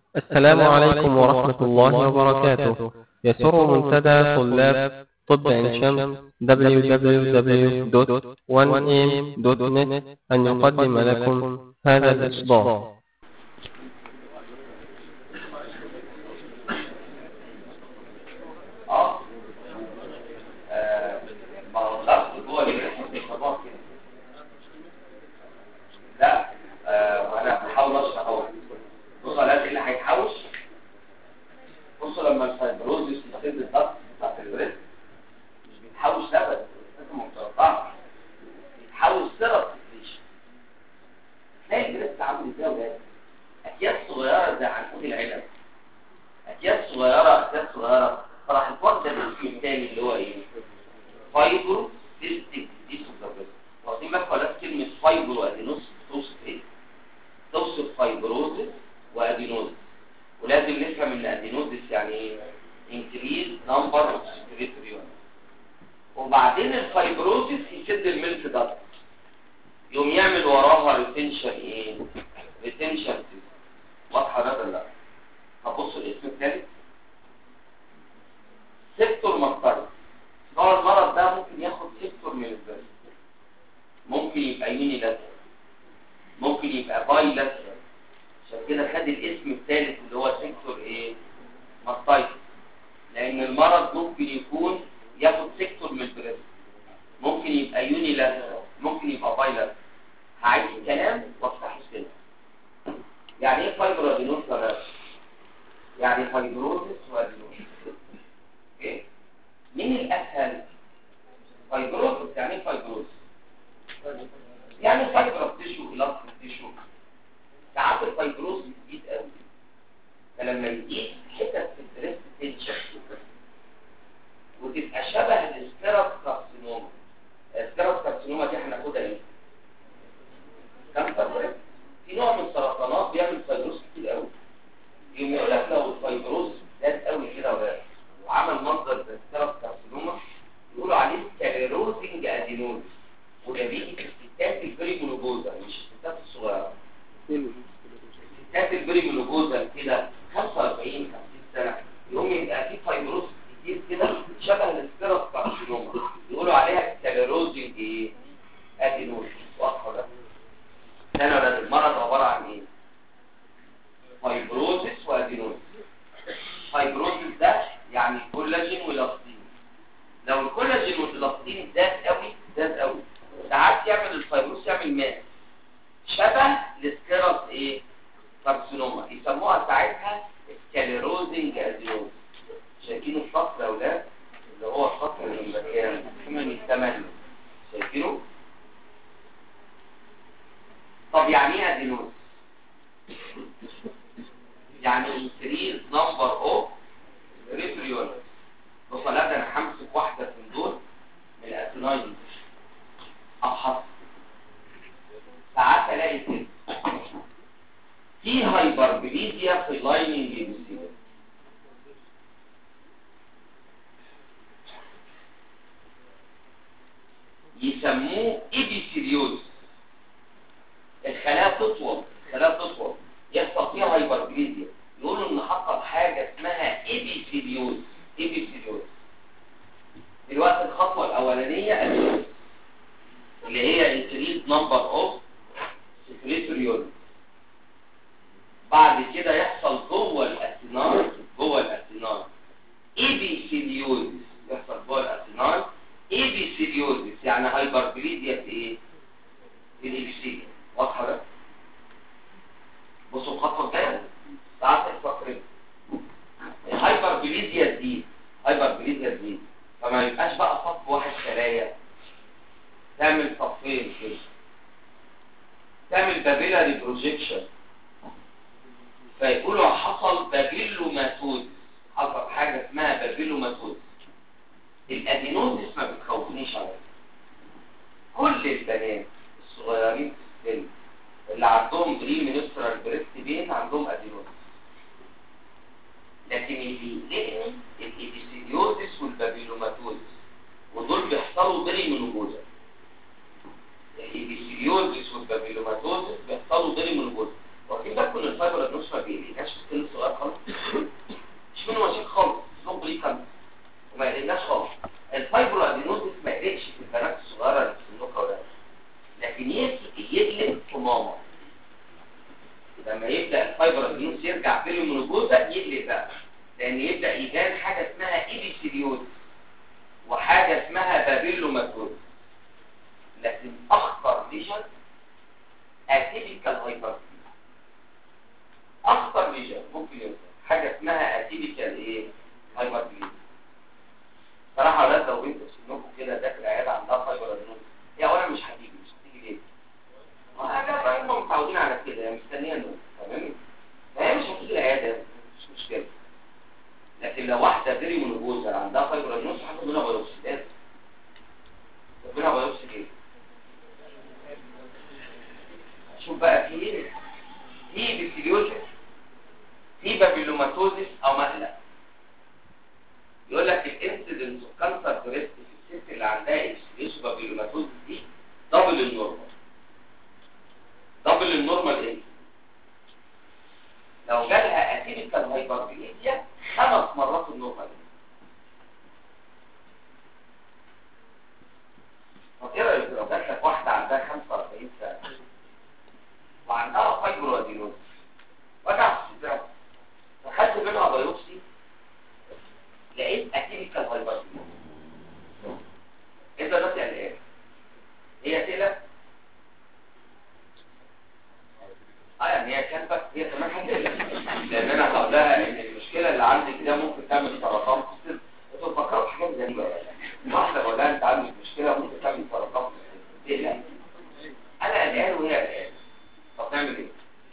السلام عليكم ورحمة الله وبركاته يسر منتدى طلاب طب عين شمس www.1am.net أن يقدم لكم هذا الإصدار اه آه، ما هو الضغط جوه الجسم بيخبط كده لا آه، وانا بحاول اشرح اهو بصوا على اللي هيتحوش بصوا لما الفايبروز يستخدم الضغط بتاعت الريست مش بيتحوش ابدا انت ما متوقعش بيتحوش سيرب سكريشن تلاقي الريست عامل ازاي يا ولاد اكياس صغيره زي عنقود العنب اكياس صغيره اكياس صغيره فراح الفرد الاسم الثاني اللي هو ايه فايبرو سيستيك ديسوبريس واخدين بالكم ولا كلمه فايبرو ادينوس توصف ايه توصف فايبروزس وادينوزس ولازم نفهم ان ادينوزس يعني ايه انكريز نمبر اوف سكريتوري وبعدين الفايبروزس يسد الميلك داكت يقوم يعمل وراها ريتنشن ايه ريتنشن واضحه ده ولا لا هبصوا الاسم الثالث سيكتور مختلف هو المرض ده ممكن ياخد سيكتور من البرد ممكن يبقى يوني لاترال ممكن يبقى باي لاترال عشان كده خد الاسم الثالث اللي هو سيكتور ايه ماستايتس لان المرض ممكن يكون ياخد سيكتور من البرد ممكن يبقى يوني لاترال ممكن يبقى باي لاترال هعيد الكلام وافتح السنة يعني ايه فايبرادينوز ولا يعني فايبروزس وادينوز ايه مين الاسهل فايبروزس يعني ايه فايبروزس يعني فايبر تيشو الاستيك تيشو ساعات الفايبروز بتزيد قوي فلما يزيد حتت في البريست تنشف وتبقى شبه السكيرس كارسينوما السكيرس كارسينوما دي هناخدها ايه كانسر بريست في نوع من السرطانات بيعمل فايبروز كتير قوي يقوم يقول لك لو الفايبروز زاد قوي كده ولا وعمل منظر زي السكيرس كارسينوما يقولوا عليه سكليروزنج ادينوز وده بيجي في الستات البري مونوبوزا مش الستات الصغيره الستات البري مونوبوزا كده 45 50 سنه يقوم يبقى في فايبروز كتير كده شبه السكيرس كارسينوما يقولوا عليها سكليروزنج ايه ادينوز واضحه ده تاني يا ولاد المرض عباره عن ايه فايبروزس وادينوز فايبروزس ده يعني كولاجين ولاستين لو الكولاجين والالاستين زاد قوي زاد قوي ساعات يعمل الفايبروز يعمل ماس شبه السكيرس ايه كارسينوما يسموها ساعتها سكاليروزنج ادينوز شايفين السطر يا اولاد اللي هو السطر اللي كام 8 شايفينه طب يعني ايه ادينوز يعني increase number of ريتريول بص لا ده انا همسك واحده من دول من الاسينايد ابحث ساعات الاقي كده في هايبربليزيا في اللايننج بيسيبل يسموه ايبيسيريوز الخلايا تطول الخلايا تطول يحصل فيها هايبربليزيا يقولوا ان حصل حاجه اسمها ايبيسيريوز ايبيسيريوز دلوقتي الخطوه الاولانيه الجلوس اللي هي انكريز نمبر اوف سكريتوريول بعد كده يحصل جوه الاسينال جوه الاسينال ايبيسيريوز يحصل جوه الاسينال ايبيسيريوز يعني هايبربليزيا في ايه في الايبيسيريوز واضحه ده بصوا الخطوه الثانيه ساعات الفقرين الهايبربليزيا تزيد هايبربليزيا تزيد فما يبقاش بقى صف واحد خلايا تعمل صفين كده تعمل بابيلاري بروجيكشن فيقولوا حصل بابيلوماتوز حصل حاجه اسمها بابيلوماتوز الادينوزس ما بتخوفنيش على كل البنات الصغيرين في السن اللي عندهم بري منسترال بريست بين عندهم ادينوزس لكن اللي يقلقني الايبيسيديوزس والبابيلوماتوزس ودول بيحصلوا بري منوبوزا الايبيسيديوزس والبابيلوماتوزس بيحصلوا بري منوبوزا واخدين بالكم ان الفايبر النص ما بيقلقناش في السن الصغير الفايبرادينوس يرجع بيريمونوبوزا يقلب بقى لان يبدا يبان حاجه اسمها ايبيثيليوز وحاجه اسمها بابيلوماتوز لكن اخطر ليجن اتيبيكال هايبرتيز اخطر ليجن ممكن يوصل حاجه اسمها اتيبيكال ايه هايبرتيز صراحه لا لو انتوا سنكم كده داخل عياده عندها فايبرادينوس هي اولا مش هتيجي مش هتيجي ليه؟ ما انا بقى هم متعودين على كده يعني مستنيه انه تمام فهي مش هتيجي العياده مش مشكله لكن لو واحده فيري مونوبوزا عندها فايبرادينوس هاخد منها بايوبسي لازم هاخد منها بايوبسي ليه؟ شوف بقى في ايه؟ في بيسيليوزيس في بابيلوماتوزيس او مقلق يقول لك الانسيدنس اوف كانسر بريست في الست اللي عندها اكسبريس بابيلوماتوزيس دي دبل النورمال دبل النورمال ايه؟ لو جالها اتيبيكال هايبربليزيا خمس مرات النورمال طب ايه رايك لو جات لك واحده عندها 45 سنه وعندها فايبرودينوز وجع في الصدر فخدت منها بايوبسي لقيت اتيبيكال هايبربليزيا انت دلوقتي قلقان هي تقلق اه يعني هي كاتبه هي كمان هتقلق لان انا هقول لها ان المشكله اللي عندك ده ممكن تعمل سرطان في الصدر انتوا فكروا في حاجات غريبه واحده بقول لها انت عندك مشكله ممكن تعمل سرطان في الصدر تقلق انا قلقان وهي قلقانه طب نعمل ايه؟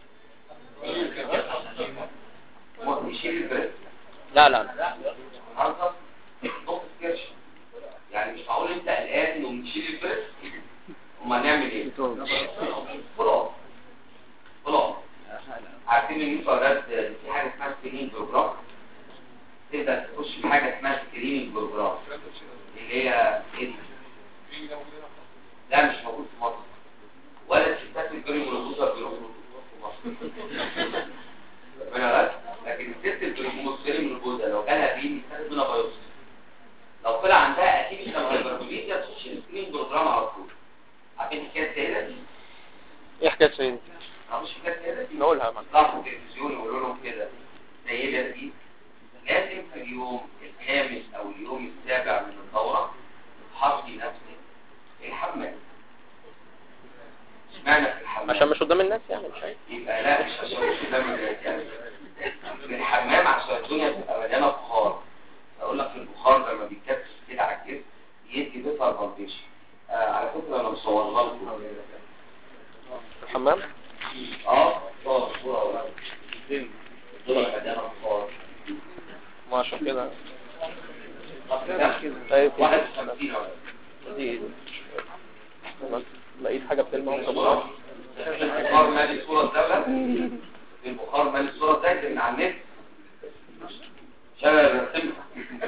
هو يشيل البريد لا لا لا النهارده نقطه كرش يعني مش معقول انت قلقان ونشيل البريد امال نعمل ايه؟ خلاص خلاص عارفين ان انتوا اولاد في حاجه اسمها سكريننج بروجرام تقدر تخش في حاجه اسمها سكريننج بروجرام اللي هي ايه دي؟ لا مش موجود في مصر ولا الستات الجري مربوطه بيروحوا في مصر ربنا غلط لكن الست الجري مربوطه لو جالها بين تاخد منها بايوبسي لو طلع عندها اكيد مش هايبربوليزيا تخش السكرين بروجرام على طول عارفين حكايه السيده دي؟ ايه حكايه سيدي مش حكايه السيده دي؟ نقولها معاك يطلعوا في التلفزيون يقولوا لهم كده السيده دي لازم في اليوم الخامس او اليوم السابع من الدوره تحطي نفسك في الحمام اشمعنى في الحمام؟ عشان مش قدام الناس يعني مش عارف يبقى لا مش عشان مش قدام الناس يعني في الحمام عشان الدنيا تبقى مليانه بخار اقول لك البخار لما بيتكبس كده على الجسم يدي بيتر فالبيشن آه على فكره انا مصورها لكم في الحمام اه صور صوره ولا الدنيا مليانه بخار ما عشان كده طيب طيب 51 ولا دي لقيت حاجه بتلمع وصبرها البخار مالي صورة الدولة البخار مالي صورة الدولة من على النت شغل رسمها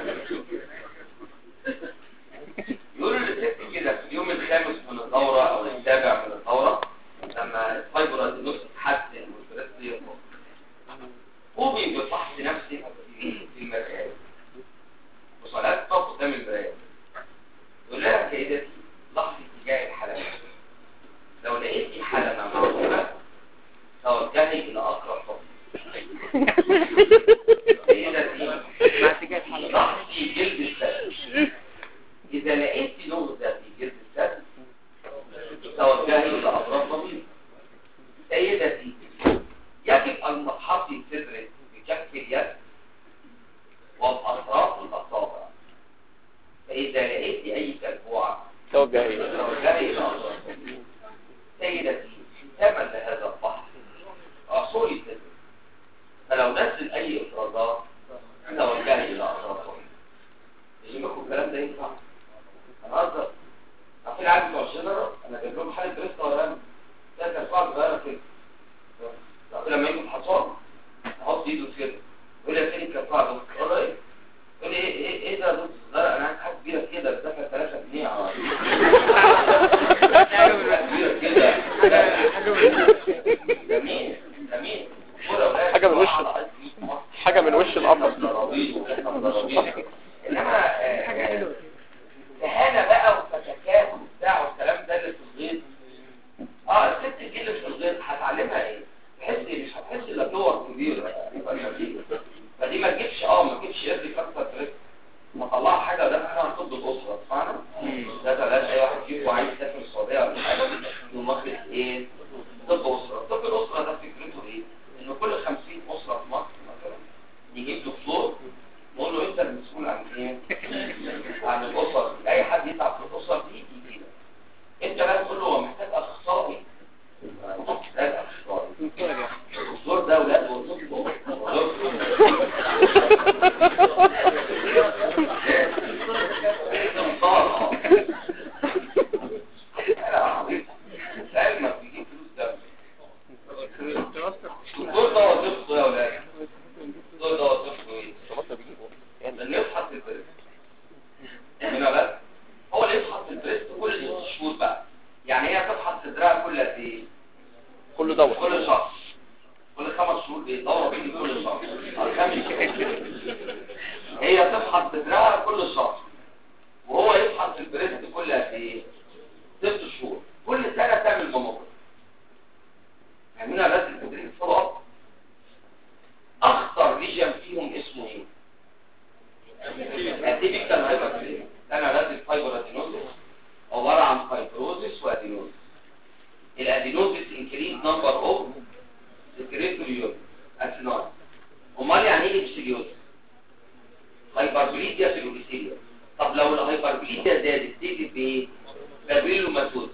يقولوا للست كده في اليوم الخامس من الدورة أو السابع من الدورة لما الفايبر ادينوس تتحسن والبريست يخلص قومي بفحص نفسك في المرآة وصلاة تقف قدام المراية يقول لها سيدتي لاحظي اتجاه الحلقة لو لقيتي حلقة معقولة توجهي إلى أقرب طبيب سيدتي لاحظي جلد الثدي إذا لقيتي نغزة في جلد الثدي توجهي إلى أقرب طبيب سيدتي يجب أن تحطي صدرك بكف اليد وبأطراف الأصابع فإذا لقيتي أي تلبوعة توجهي توجهي إلى أقرب طبيب سيدتي ثمن لهذا البحر أعصري صدرك فلو نزل أي إفرازات توجهي إلى أقرب طبيب يجيبكم الكلام ده ينفع أنا أقدر في العالم بتوع الشجرة أنا جايب لهم حالة بريستا ولا أنا ده كان صعب صغيرة كده طب لما يجوا الحصان احط ايده كده يقول لي يا سيدي كان صعب اقول له ايه؟ يقول لي ايه ايه ايه ده يا دكتور صغيرة انا عايز حاجة كبيرة كده بدفع 3 جنيه على حاجة كبيرة كده جميل جميل حاجة من وش حاجة من وش القفص انما آه، كهانة بقى وفتكات وبتاع والكلام ده اللي في الغيط اه الست دي اللي في الغيط هتعلمها ايه؟ تحس مش هتحس الا دور كبير فدي ما تجيبش اه ما تجيبش يد كسر تريك نطلعها حاجه ده احنا طب الاسره فاهمه ده بلاش اي واحد فيكم عايز يسافر السعوديه ولا حاجه يقوم واخد ايه طب اسره طب الاسره ده فكرته ايه ان كل 50 اسره في مصر مثلا يجيب دكتور نقول له انت المسؤول عن ايه عن الاسر اي حد يتعب في الاسر دي يجي لك انت بقى تقول له هو محتاج اخصائي محتاج اخصائي الدكتور ده اولاد والدكتور الدكتور ده وظيفته يا اولاد الدكتور ده وظيفته ايه؟ اللي يفحص البريست هنا بس هو اللي يفحص البريست كل ست شهور بقى يعني هي تفحص صدرها كل قد ايه؟ كل دور كل شهر كل خمس شهور دي دوره بيجي كل شهر الخامس هي تفحص صدرها كل شهر وهو يفحص البريست كل قد ايه؟ ست شهور كل سنه تعمل ماموجرافي عاملين بس التدريب فولو اخطر ريجن فيهم اسمه ايه؟ التيبيكال هايبرتلين انا لازم فايبر ادينوزيس عباره عن فايبروزيس وادينوزيس الادينوزيس انكريز نمبر اوف سكريتوريول اسينوز امال يعني ايه اكسيليوز هايبربليديا في الاوبيسيليا طب لو الهايبربليديا زادت تيجي بايه بابيلوماتوز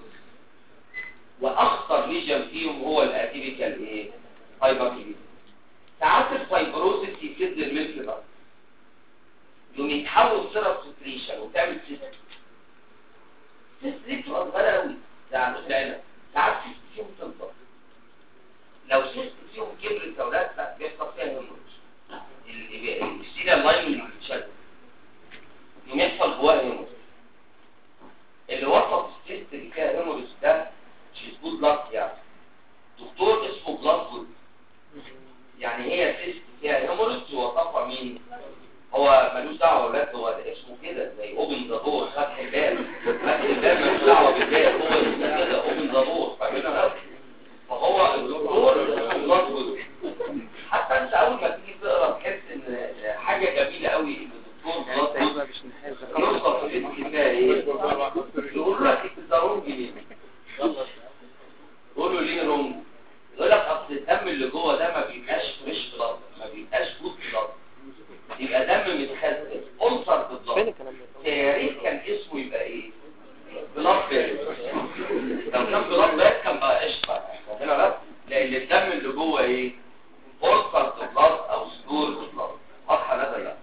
واخطر ليجن فيهم هو الاتيبيكال ايه هايبربليديا ساعات الفايبروزيس يفيد الملك بقى يوم يتحول سيرب سكريشن وتعمل سيست سيست دي بتبقى صغيره قوي يعني مش العنب ساعات سيست فيهم تنطق لو سيست فيهم كبرت يا اولاد لا بيحصل فيها هيموريج السيريا لاين اللي بتتشد يوم يحصل جواها هيموريج اللي وصف السيست اللي فيها هيموريج ده شيز جود لاك يعني دكتور اسمه بلاد جود يعني هي سيست فيها هيموريج وصفها مين هو ملوش دعوه اولاد هو ده اسمه كده زي اوبن ذا دور فتح الباب فتح الباب ملوش دعوه بالباب هو اسمه كده اوبن ذا دور فاهمين فهو الدكتور اسمه بلاد حتى انت اول ما تيجي تقرا تحس ان حاجه جميله قوي ان الدكتور بلاد يوصف الاسم فيها ايه يقول لك التزارون جنيه يقول له ليه رونج يقول لك اصل الدم اللي جوه ده ما بيبقاش فريش بلاد ما بيبقاش جود بلاد يبقى دم متخزن عنصر بالظبط يا ريت كان اسمه يبقى ايه بلاد بارد لو كان بلاد بارد كان بقى قشطه هنا بس لان الدم اللي جوه ايه عنصر بلاد او صدور بلاد واضحه لا لا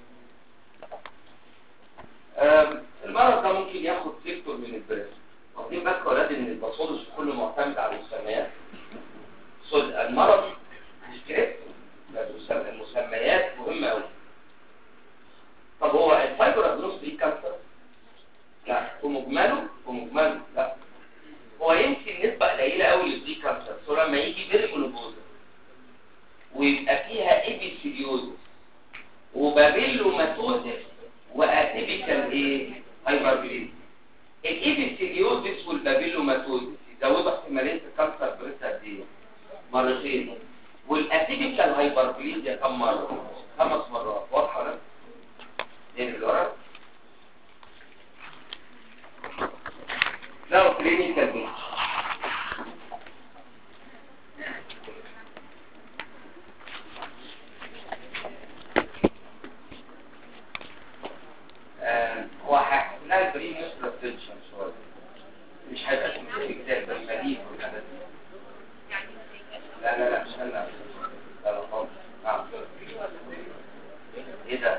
المرض ده ممكن ياخد سيكتور من البريس واخدين بالكم يا ولاد ان الباثولوجي كله معتمد على المسميات المرض ديسكريبت المسميات مهمه قوي طب هو الفايبر ادنوس دي كانسر لا في مجمله في مجمله لا هو يمكن نسبه قليله قوي للدي كانسر سو لما يجي بيرمونوبوز ويبقى فيها ايبيثيليوز وبابيلوماتوزيس واتيبيكال ايه هايبربليد الايبيثيليوزيس والبابيلوماتوزيس يزودوا احتماليه الكانسر بريست قد ايه مرتين والاتيبيكال هايبربليديا كم مره خمس مرات واضحه ولا ايه اللي ورا لا كلينيكال بيتش هو هيحتاج بري نيوترال تنشن شويه مش هيبقى سبيسيفيك زي البريمالين والحاجات دي لا لا لا مش هلا لا لا خالص نعم ايه ده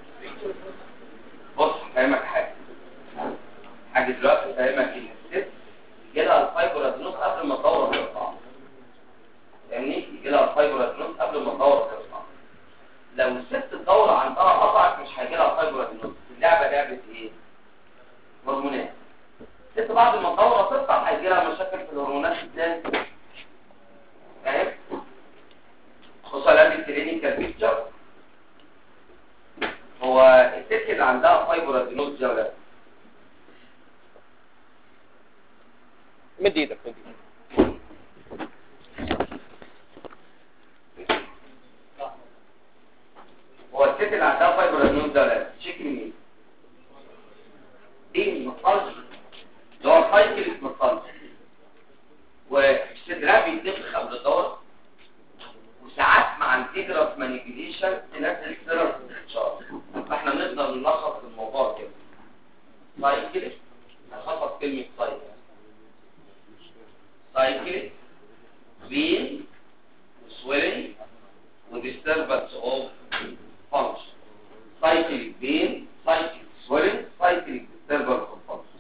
بص هفهمك حاجه حاجه دلوقتي هفهمك ان الست يجي لها الفايبر ادنوس قبل ما الدوره تقطع فاهمني يجي لها الفايبر ادنوس قبل ما الدوره تقطع لو الست الدوره عندها قطعت مش هيجي لها فايبر ادنوس اللعبه لعبه ايه هرمونات الست بعد ما الدوره تقطع هيجي لها مشاكل في الهرمونات ازاي فاهم خصوصا لان الكلينيكال بيكتشر هو الست اللي عندها فايبر ادينوز دي ولا مد ايدك مد ايدك هو الست اللي عندها فايبر ادنوز ده لا تشيك مين دي المصلج اللي هو سايكل المصلج والصدرها بيتنفخ قبل الدورة وساعات مع التجرس مانيبيليشن تنزل سيرس انتشار فاحنا نقدر نلخص الموضوع كده سايكل نخصص كلمة سايكل سايكل بين swelling وdisturbance of function cyclic pain cyclic swelling cyclic disturbance of function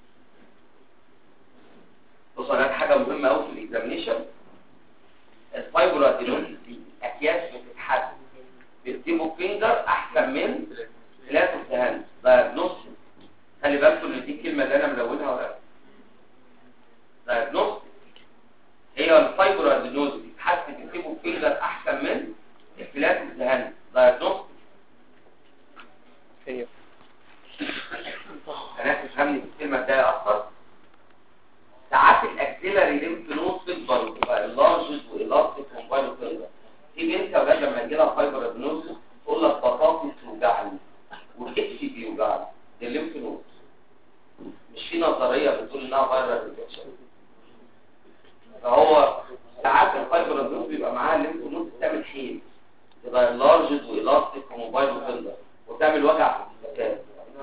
بص انا حاجه مهمه قوي في الاكزامينشن الفايبرادينوز دي اكياس بتتحدد بالتيبو فينجر احسن من ثلاث الدهان نص خلي بالكم ان دي الكلمه اللي انا ملونها ولا لا هي الفايبرادينوز دي تحسن بالتيبو فينجر احسن من اختلاف الذهان دايجنوستيك ايوه انا تفهمني في الكلمه ده اكتر ساعات الاكسيلاري ليمف نود تكبر وتبقى اللارجز والالاستيك موبايل وكده في بنت اولاد لما يجي لها فايبر ادنوز تقول لك بطاطس توجعني والاتش بيوجعني دي الليمف نود مش في نظريه بتقول انها فايبر انفكشن فهو ساعات الفايبر ادنوز بيبقى معاها الليمف نود بتعمل حيل تبقى اللارجز والالاستيك وموبايل وكده وتعمل وجع في المكان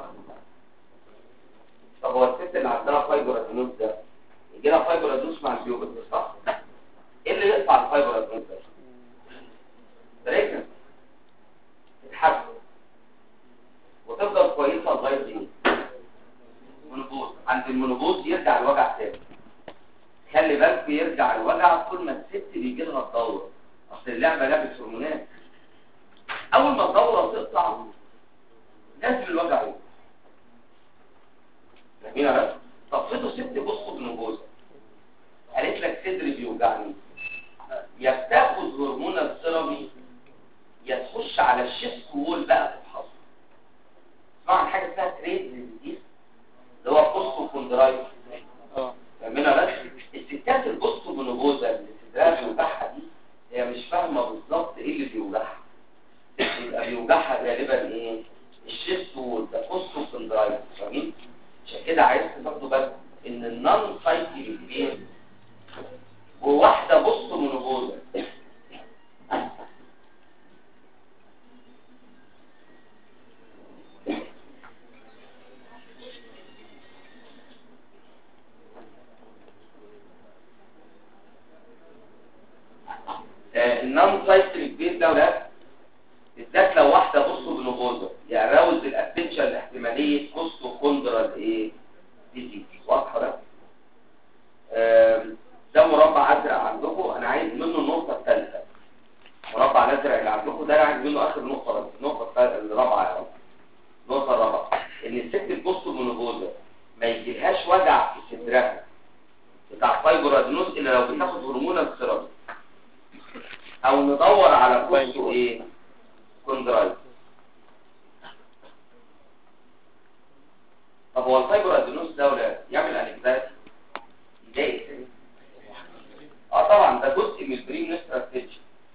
طب هو الست اللي عندها فايبر ادنوز ده يجي لها فايبر ادنوز مع البيوبت صح ايه اللي يقطع الفايبر ادنوز ده بريكن تتحسن وتفضل كويسه لغايه دي منبوذ عند المنبوذ يرجع الوجع تاني خلي بالك يرجع الوجع طول ما الست بيجي لها الدوره اصل اللعبه لعبه هرمونات اول ما الدوره تقطع لازم الوجع يقطع فاهمين يا بس طب فضلوا ست بصوا بنبوذ قالت لك صدري بيوجعني يا بتاخد هرمون الثيرابي يا تخش على الشيست وول بقى تفحصه اسمعوا عن حاجه اسمها تريد ديزيز اللي هو بوستو كوندرايتس اه فاهمينها بس الستات البوستو بنبوذه اللي صدرها بيوجعها دي هي مش فاهمه بالظبط ايه اللي بيوجعها يبقى بيوجعها غالبا ايه الشيست وول ده بوستو كوندرايتس فاهمين عشان كده عايز تاخدوا بالك ان النون سايكل بين وواحده بوستو بنبوذه النون سايكل بين ده ولا بالذات لو واحده بوستو بنبوذه يراوز الاتنشن الاحتماليه بوستو كوندرال ايه ديزيز واضحه ده آم، ده مربع ازرق عندكم انا عايز منه النقطه الثالثه مربع الازرق اللي عندكم ده انا عايز منه اخر نقطه بس النقطه الثالثه الرابعه يا رب النقطه الرابعه ان الست البوستو بنبوذه ما يجيلهاش وجع في صدرها بتاع فايبر ادنوز الا لو بتاخد هرمون الثيرابي او ندور على بوستو ايه كوندرايت طب هو الفايبر ادينوس ده ولا يعمل انكزايتي يضايق السن. اه طبعا ده جزء من البري منسترال ستيج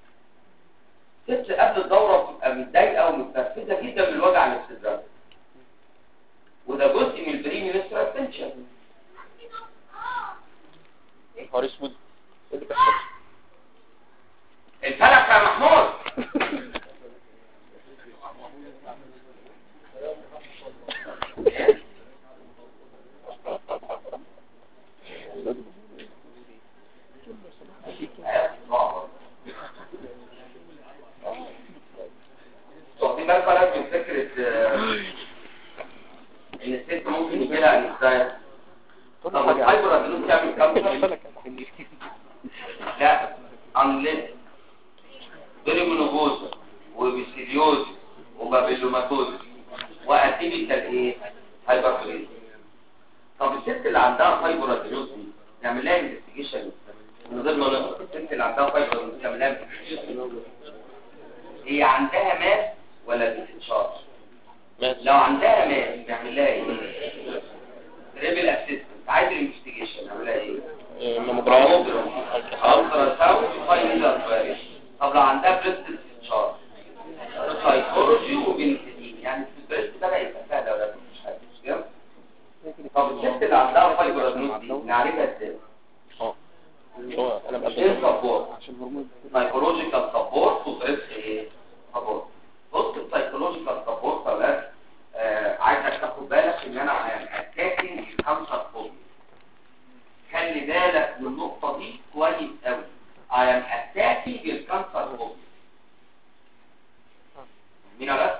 ست قبل الدوره بتبقى متضايقه ومتنرفزه جدا من الوجع اللي في صدرها وده جزء من البري منسترال تنشن نهار اسود ايه اللي بيحصل الفلك يا محمود واخدين بالك بقى من فكرة آه، ان الست ممكن يجي لها انكزايتي كل طب حاجه الفايبر ادينوس تعمل كام كل شيء؟ فلك يا حبيبي لا انليت بريمونوبوز وبيسيليوز وبابيلوماتوز واتيبيكال ايه هايبرفريز طب الست اللي عندها فايبر ادينوز دي نعمل لها انفستيجيشن من غير ما نقرا الست اللي عندها فايبر ادينوز نعمل لها investigation. هي عندها ماس ولا ديسشارج مات لو عندها ماس نعمل لها ايه ريبل اسيستنت عايز الانفستيجيشن نعمل لها ايه ماموجرام الترا ساوند فاينل طب لو عندها بريست ديسشارج سايكولوجي وبنسلين يعني الستريس بدا يبقى سهل ولا مش حاجه مش كده طب الست اللي عندها فايبر دي نعالجها ازاي اه هو انا بقى ايه سبورت سايكولوجيكال سبورت وستريس ايه سبورت بص السايكولوجيكال سبورت يا ولاد آه عايزك تاخد بالك ان انا اتاكد الكانسر فوبيا خلي بالك من النقطه دي كويس قوي I am attacking الكانسر فوبيا مين بس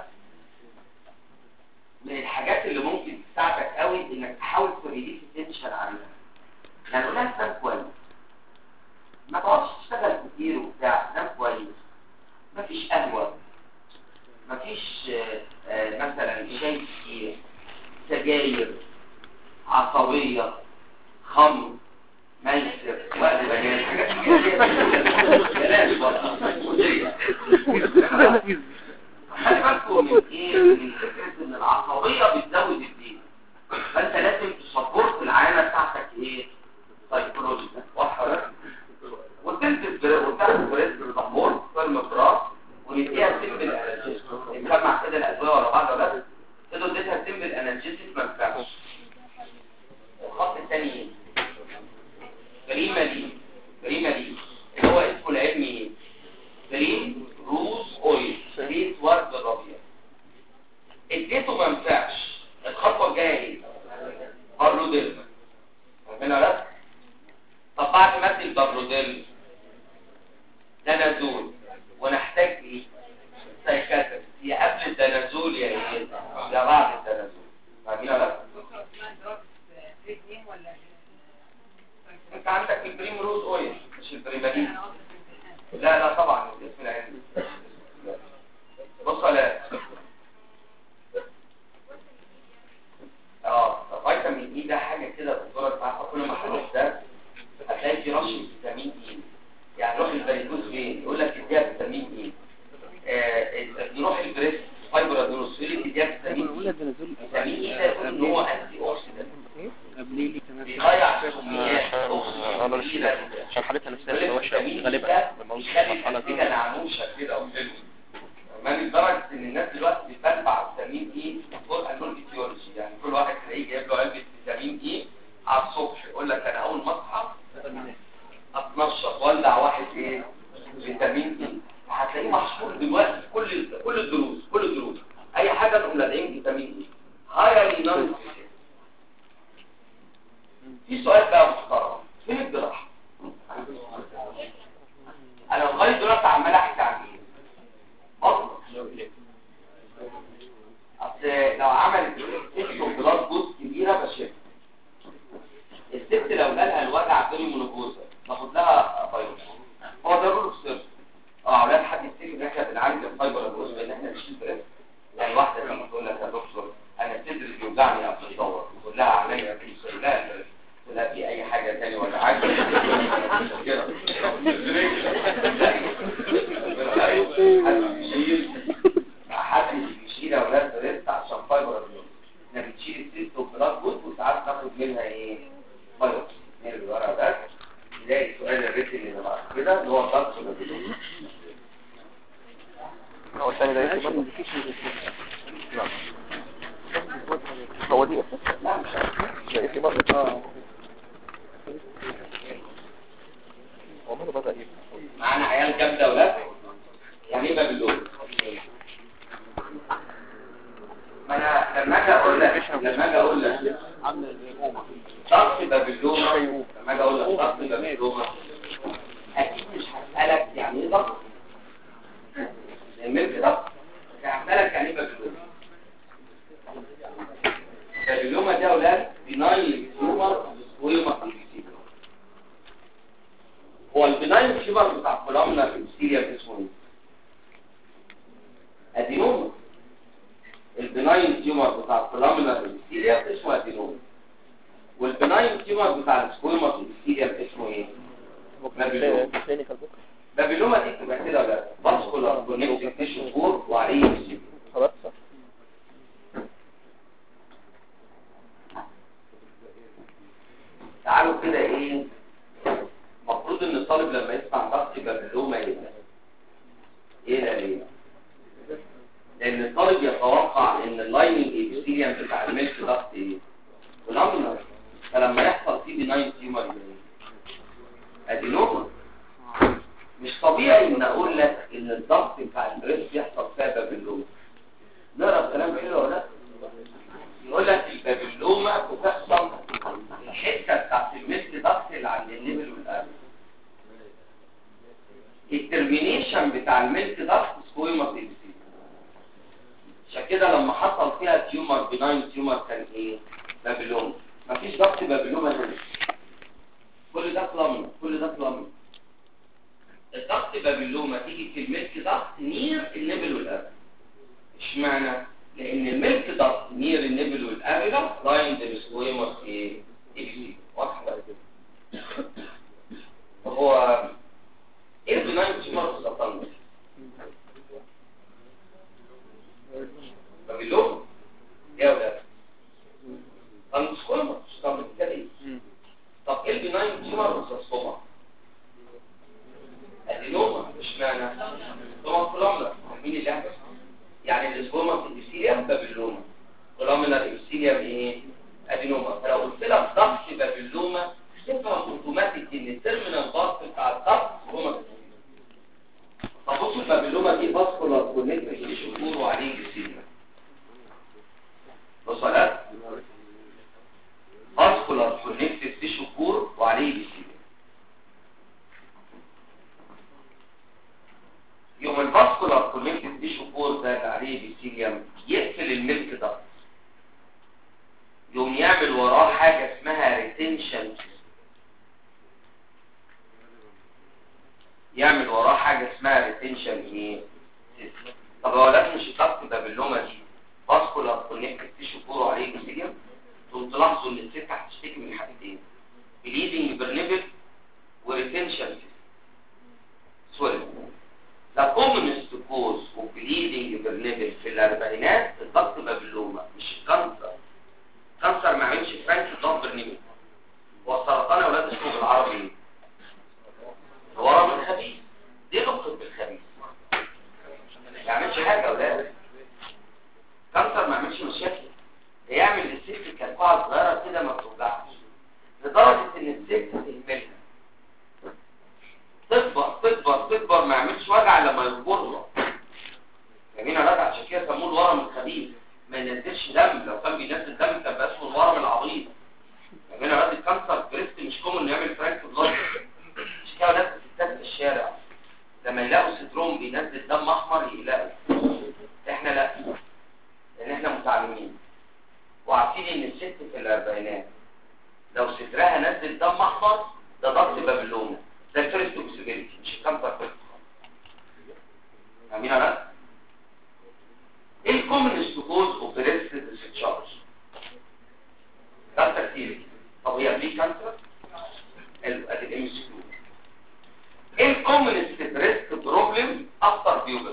من الحاجات اللي ممكن تساعدك قوي انك تحاول تريليس التنشن عليها يعني قول لها تنام كويس ما تقعدش تشتغل كتير وبتاع تنام كويس مفيش قهوه مفيش آه، آه، مثلا شاي كتير سجاير عصبيه خمر ميسر وقت بنات حاجات كتير بلاش برضه خلي بالكم من ايه من فكره ان العصبيه بتزود الدين فانت لازم تسبورت العينه بتاعتك ايه سايكولوجي واضحه ولا لا؟ وتلبس وتاخد بريد سبورت فيلم براس ونديها سيمبل انرجيسيس نجمع كده الادويه ورا بعض ولا لا؟ كده اديتها سيمبل انرجيسيس ما ينفعش الخط الثاني ايه؟ كريمه دي كريمه دي اللي هو اسمه العلمي ايه؟ كريم روز اويل زيت ورد الربيع اديته ما ينفعش الخطوه الجايه ايه باروديل فاهمين ولا لا؟ طب بعد ما ادي الباروديل دنازول ونحتاج ايه سايكاتر يا قبل الدنازول يا ايه يا بعد الدنازول فاهمين ولا لا؟ انت عندك البريم روز اويل مش البريمالين لا لا طبعا الاسم العلمي بص على اه فيتامين اي ده حاجه كده بتدورك معاها كل ما تروح ده هتلاقي في رش فيتامين اي يعني روح البريكوز فين يقول لك اديها فيتامين اي آه نروح البريس فايبر ادروس يقول لك اديها فيتامين اي فيتامين اي ده يقول ان هو انتي اوكسيدنت بيضيع كميات اكسجين كبيره عشان حالتها نفسها يقول لك وحشه الفيتامين غالبا ده الموضوع بيخلي مرحله النتيجه نعنوشه كده وحلوه كمان لدرجه ان الناس دلوقتي بتتبع فيتامين اي فوق النون فيسيولوجي يعني كل واحد تلاقيه جايب له علبه فيتامين اي على الصبح يقول لك انا اول ما اصحى اتنشط ولع واحد ايه فيتامين اي هتلاقيه محشور دلوقتي في كل كل الدروس كل الدروس اي حاجه نقوم لاقيين فيتامين اي هايلي نون في سؤال بقى محترم فين الجراحه انا لغايه دلوقتي عمال احكي عن ايه اصلا اصل لو عملت ست بلاد جوز كبيره بشيلها الست لو جالها الوجع بيري مونوبوزا باخد لها فيروس هو ده رول سيرف اه اولاد حد يفتكر ان احنا بنعالج الفايبر الجوز بان احنا نشيل بريس يعني واحده تيجي تقول لك يا دكتور انا صدري بيوجعني قبل الدور تقول لها عمليه في لا لا في اي حاجه تاني ولا حاجه كده حد بيشيل حد بيشيل اولاد بريست عشان فايبر الجوز احنا بنشيل السيست وبلاد جوز وساعات ناخد منها ايه فايروس نرجع ورا ده نلاقي السؤال الريتم اللي بعد كده اللي هو الضغط والبلوز هو الثاني ده ايه برضه هو دي لا مش عارف ده ايه برضه اه هو ماله بدا ايه معانا عيال جامده ولا يعني ايه بابلون ما انا لما اجي اقول لك لما اجي اقول لك ضغط بابلوما لما اجي اقول لك ضغط بابلوما اكيد مش هسالك يعني ايه ضغط الملك ضغط هسالك يعني ايه بابلوما بابلوما ده يا اولاد بناين تيومر سكويما كونجكتيفا هو البناين تيومر بتاع كولامنا في السيريا اسمه ايه؟ ادينوما البناين تيومر بتاع الكولامنا في السيريا اسمه ادينوما والبناين تيومر بتاع السكويما في السيريا اسمه ايه؟ بابلوما كلينيكال بوك بابلوما دي بتبقى كده ولا باسكولار كونكتيف تيشو فور وعليه مسيب خلاص صح تعالوا كده ايه المفروض ان الطالب لما يسمع ضغط بابلوما يبقى ايه ده ليه ان اللايننج ايبيثيليوم بتاع الميلك ضغط ايه فينومينال فلما يحصل فيه بناين تيومر ادينوما مش طبيعي ان اقول لك ان الضغط بتاع البريست يحصل فيها بابلوما نقرا الكلام حلو ولا لا يقول لك البابلوما بتحصل الحته بتاعت الميلك ضغط اللي عند الليفل والقلب الترمينيشن بتاع الميلك ضغط سكويموس ايبيثيليوم عشان كده لما حصل فيها تيومر بناين تيومر كان ايه بابلوما مفيش ضغط بابلوما هنا كل ده كلام كل ده كلام الضغط بابلوما تيجي في الميلك ضغط نير النبل والقبل اشمعنى لان الميلك ضغط نير النبل والقبل لاين بسكويموس ايه ايه واضحه بقى كده هو ايه البناين تيومر السرطان ده بابلوما يا ولاد طب مش كل ما طب بالتالي طب ايه البناين تيومر والسرطان ادينوما مش معنى طبعا كولومنا مين اللي هبس يعني الاسكوما في الابسيليوم بابلوما كولومنا الابسيليوم ايه ادينوما فلو قلت لك ضغط بابلوما تفهم اوتوماتيك ان التيرمينال ضغط بتاع الضغط هو طب بصوا البابلوما دي فاسكولار كونكت في شهور وعليه ابسيليوم وصلت فاسكولار كونكت في شهور وعليه ابسيليوم يوم الفاسكولار كونكتد تيشو كور ده اللي عليه بيسيليوم يقفل الملك ده يوم يعمل وراه حاجه اسمها ريتنشن يعمل وراه حاجه اسمها ريتنشن ايه طب هو لازم مش الضغط بابلوما دي فاسكولار كونكتد تيشو كور عليه بيسيليوم تقوم تلاحظوا ان الست هتشتكي من حاجتين بليدنج برنبل وريتنشن سوري The commonest cause of bleeding برنبل في الاربعينات الضغط بابلوما مش الكانسر كانسر ما عملش فرانك الضغط برنبل هو السرطان يا اولاد اسمه بالعربي ايه؟ ورم الخبيث ليه نقصد بالخبيث؟ ما يعملش حاجه يا اولاد كانسر ما عملش مشاكل يعمل للست كالقاعه صغيره كده ما بتوجعش لدرجه ان الست تهملها تكبر تكبر تكبر ما يعملش وجع لما يكبر جميل وجع عشان كده سموه الورم الخبيث ما ينزلش دم لو كان بينزل دم كان بقى اسمه الورم العظيم جميل وجع الكانسر بريست مش كومن انه يعمل فرانك بلاد مش كده ناس بتستاذ في الشارع لما يلاقوا ستروم بينزل دم احمر يقلقوا احنا لا لان احنا متعلمين وعارفين ان الست في الاربعينات لو سترها نزل دم احمر ده ضغط بابلوما ده الفيرست بوسيبيليتي مش الكانسر فيرست فاهمين ولا لا؟ ايه الكومنست كوز اوف بريست ديسشارج ده ترتيب طب هي ليه كانسر ادي الام اس كيو ايه الكومنست بريست بروبلم افتر بيوبل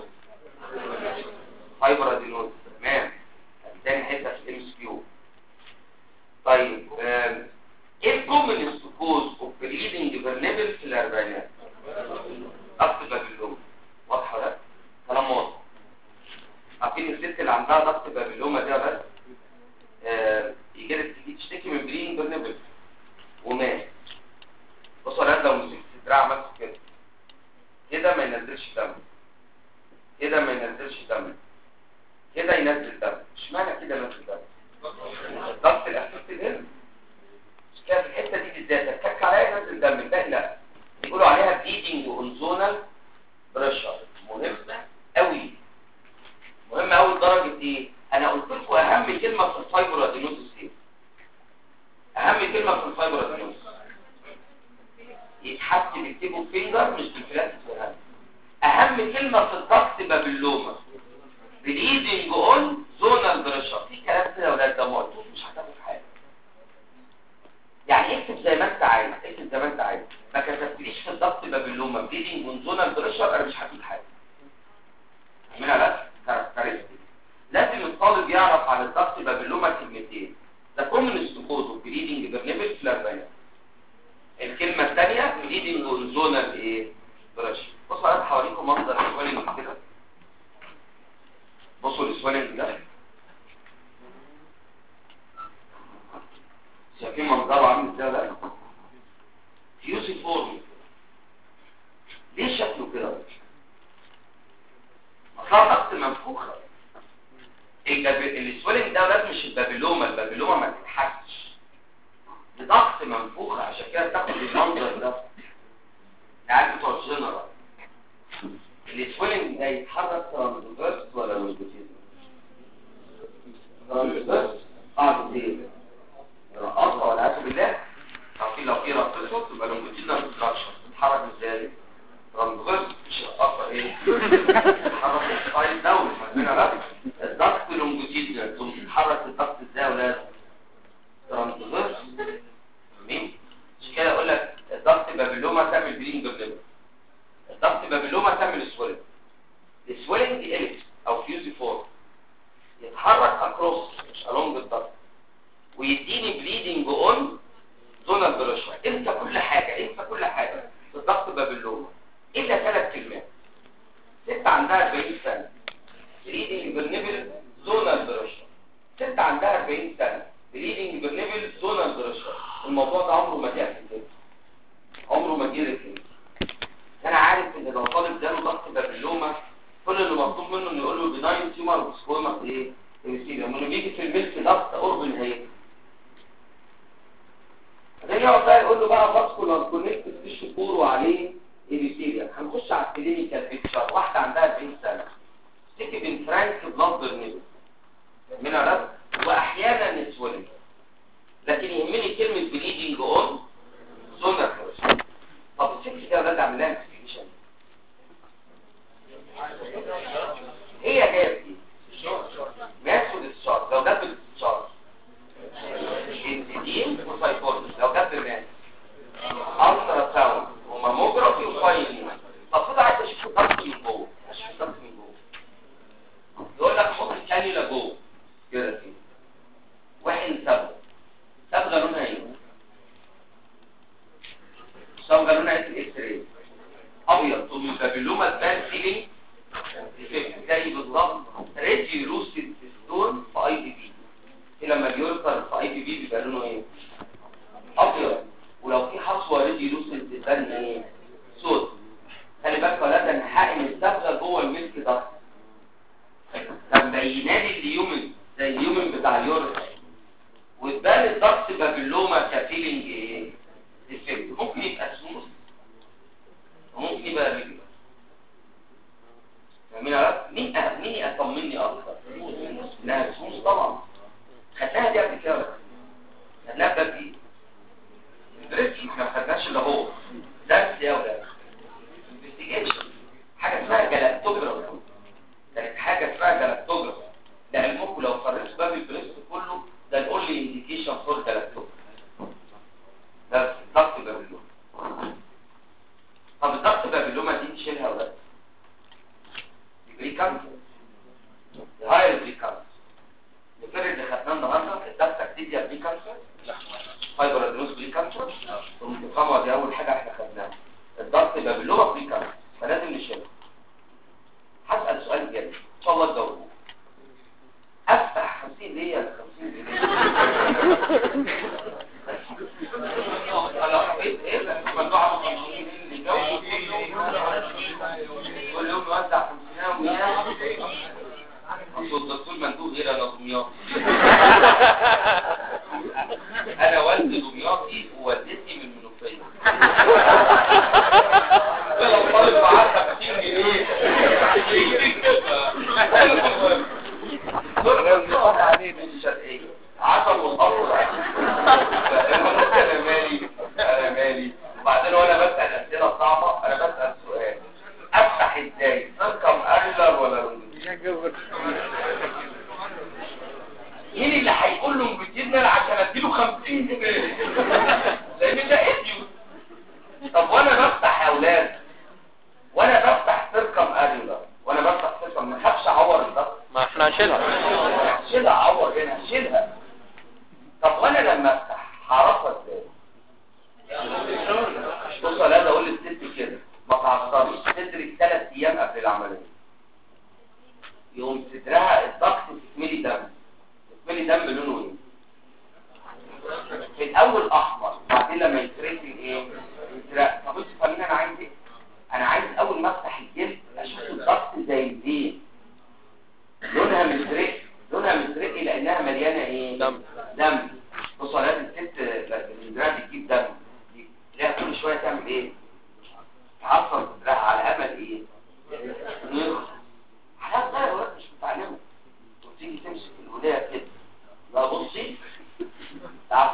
فايبر ادينوز تمام تاني حته في الام اس كيو طيب آم. ايه الكومنست كوز اوف بليدنج برنبل في الاربعينات ضغط بابلوما واضحه ده كلام واضح عارفين الست اللي عندها ضغط بابلوما ده بس آه يجي لك تيجي تشتكي من بليدنج برنبل ومات بصوا يا لو مسكت الدراع عملت كده كده ما ينزلش دم كده ما ينزلش دم كده ينزل دم اشمعنى كده ينزل دم ضغط الاسيست هنا كده في الحته دي بالذات اتك عليها ينزل دم الباقي لا يقولوا عليها بليدنج اونزونال بريشر مهمه قوي مهمه قوي لدرجه ايه انا قلت لكم اهم كلمه في الفايبر ادينوزس ايه اهم كلمه في الفايبر ادينوزس يتحط بيكتبوا فينجر مش بالفلات والهم اهم كلمه في الضغط بابلوما بليدنج اون زونال بريشر في كلام كده يا ولاد ده مقطوع مش هتاخد حاجه يعني اكتب زي ما انت عايز اكتب زي ما انت عايز ما كتبتليش في الضغط بابلوما بليدنج اون زونال بريشر انا مش هجيب حاجه فاهمينها لا كاركترستيك لازم الطالب يعرف عن الضغط بابلوما كلمتين ده كومنست كوز اوف بليدنج برنبل في الاربعينات الكلمه الثانيه بليدنج اون زونال ايه بريشر بصوا انا هوريكم منظر السوالنج كده بصوا السوالنج ده ضغط منفوخه السويلنج ده ولاد مش البابيلوما البابيلوما ما تتحسش ده ضغط منفوخه عشان كده بتاخد المنظر ده قاعد بتوع الجنرال السويلنج ده يتحرك ترانسفيرس ولا لونجيتيودنال ترانسفيرس قاعد كتير رقصها ولا عياذ بالله او في لو في رقصه تبقى لونجيتيودنال ستراكشر تتحرك ازاي ترانسفيرس مش رقصه ايه تتحرك سايد داون فاهمين ولا لا الضغط لونجيتيودنال تقوم تتحرك الضغط ازاي يا ولاد ترانسفيرس فاهمين عشان كده اقول لك الضغط بابيلوما تعمل بلينج بليفر الضغط بابيلوما تعمل سويلنج السويلنج دي اليبس او فيوزي فور يتحرك اكروس مش along الضغط ويديني بليدنج اون زونال بريشر انت كل حاجه انت كل حاجه في الضغط بابيلوما الا ثلاث كلمات ست عندها 40 سنه بليدنج بالنبل زونال بريشر ست عندها 40 سنه بليدنج بالنبل زونال بريشر الموضوع ده عمره ما جه في الكتاب عمره ما جه في الكتاب انا عارف ان لو طالب جاله ضغط بابيلوما كل اللي مطلوب منه انه يقول له بناين تيومر وسكوما ايه هيمسيليا لما بيجي في الميلك ضغط قرب الهيئه بعدين يقعد بقى يقول له بقى فاسكولار كونكت في شهور وعليه هيمسيليا هنخش على الكلينيكال بيكتشر واحده عندها 40 سنه تيجي بين فرانك بلاد برنيبل من عرب واحيانا نسولي لكن يهمني كلمه بليدنج اون زونر طب الست ده ولاد عامل لها انفستيجيشن هي جايه دي ماسود الشارت لو جاب الشارت انتدين وسايكولوجي لو جاب ماس الترا ساوند وماموجرافي وفايلين طب كده عايز اشوف الضغط من جوه اشوف الضغط من جوه يقول لك حط الكانيولا جوه كده كده واحد صبغه صبغه لونها ايه صبغه لونها ايه الاكس راي ابيض ثم البابيلوما تبان فيه زي بالظبط ريدي روستد ستون في اي دي بي لما بيركر في اي دي بي بيبقى لونه ايه ابيض ولو في حصوه ريدي روستد بتبان ايه سود خلي بالك ولا ده انا حقن الصبغه جوه الملك ده كان بينالي اليومن زي اليومن بتاع اليورس وتبان الضغط بابيلوما كفيلنج ايه ديفكت ممكن يبقى سموث وممكن يبقى ريجولار مين عرف مين أه... مين يطمني اكتر لا سموث طبعا خدناها دي قبل كده خدناها باب ايه البريتش احنا ما خدناش اللي هو درس يا ولاد انفستيجيشن حاجه اسمها جلاكتوجراف كانت حاجه اسمها جلاكتوجراف لعلمكم لو قررت باب البريست كله ده الاونلي انديكيشن فور جلاكتوجراف ده ضغط بابلوما طب الضغط بابلوما دي نشيلها ولا بريكانس هاي بريكانس الفرق اللي خدناه النهارده الضغط اكتيفيا بريكانس فايبر ادنوس بريكانس ثم تفهموا دي اول حاجه احنا خدناها الضغط بابلوما بريكانس فلازم نشيلها هسال سؤال جاي ان شاء الله تجاوبوه افتح 50 ليه 50 ليه انا حبيت ايه ممنوع كل يوم نوزع 50 وياه اصل الدكتور مندوب غير انا دمياطي انا والد دمياطي ووالدتي من المنوفيه لو طالب معاه 50 جنيه عسل والقصر انا مالي انا مالي وبعدين وانا بسال اسئله صعبه انا بسال سؤال افتح ازاي ارقم اغلر ولا رجل مين اللي هيقول له بتدينا عشان اديله 50 جنيه لان ده اديو طب وانا بفتح يا اولاد وانا بفتح سيركم اريولار وانا بفتح سيركم ما اخافش اعور الضغط ما احنا هنشيلها شيلها اعور هنا شيلها طب وانا لما افتح هعرفها ازاي بص انا لازم اقول للست كده ما تعصبش صدرك ثلاث ايام قبل العمليه يقوم صدرها الضغط تكملي دم تكملي دم لونه ايه في الاول احمر بعدين لما يترسل ايه يترق طب انتوا فاهمين انا عايز ايه انا عايز اول ما افتح الجلد اشوف الضغط زي الزين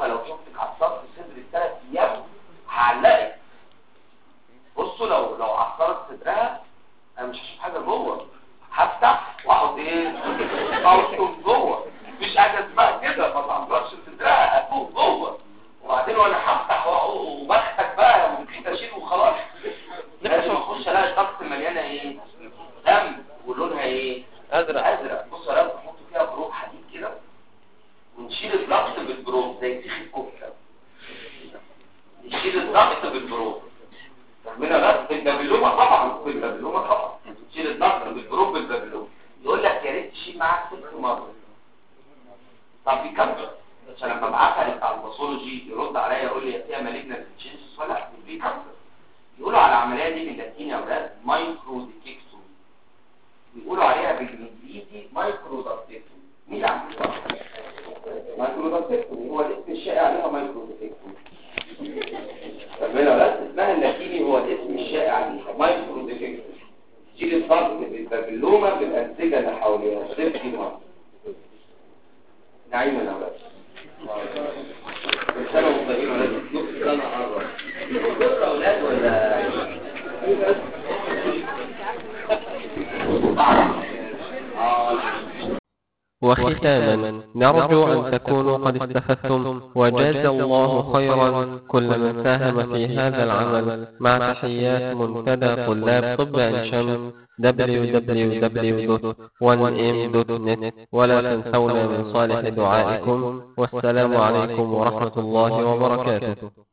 عارفه لو شفتك عصرت صدري ثلاث ايام هعلقك بصوا لو لو عصرت صدرها انا مش هشوف حاجه جوه هفتح واقعد ايه اوصل جوه مفيش حاجه اسمها كده ما تعبرش صدرها افوق جوه وبعدين وانا هفتح وبختك بقى ومفيش اشيل وخلاص لازم اخش الاقي الطقس مليانه ايه دم ولونها ايه ازرق ازرق بص يا رب نحط فيها بروب حديد كده ونشيل الضغط بالبروب زي سيخ الكفته نشيل الضغط بالبروب فاهمين بس بالبابلومه طبعا بالبابلومه طبعا تشيل الضغط بالبروب بالبابلومه يقول لك يا ريت تشيل معاك ست مرات طب بيكمل عشان لما ابعتها بتاع الباثولوجي يرد عليا يقول لي فيها مالجنت تشينجز ولا لا بيكمل يقولوا على العمليه دي باللاتيني يا اولاد مايكرو ديتكتومي بيقولوا عليها بالانجليزي مايكرو داكتكتومي مين اللي عمل مايكرو داكتكتومي هو الاسم الشائع عليها مايكرو داكتكتومي فاهمين بس اسمها اللاتيني هو الاسم الشائع ليها مايكرو داكتكتومي تشيل الضغط بالبابلومه بالانسجه اللي حواليها سيفتي مارك نعيم يا اولاد كل سنه وانتم طيبين يا اولاد نص سنه قرب دكتور اولاد ولا وختاما نرجو أن تكونوا قد استفدتم وجاز الله خيرا كل من ساهم في هذا العمل مع تحيات منتدى طلاب طب عين شمس www.1m.net ولا تنسونا من صالح دعائكم والسلام عليكم ورحمة الله وبركاته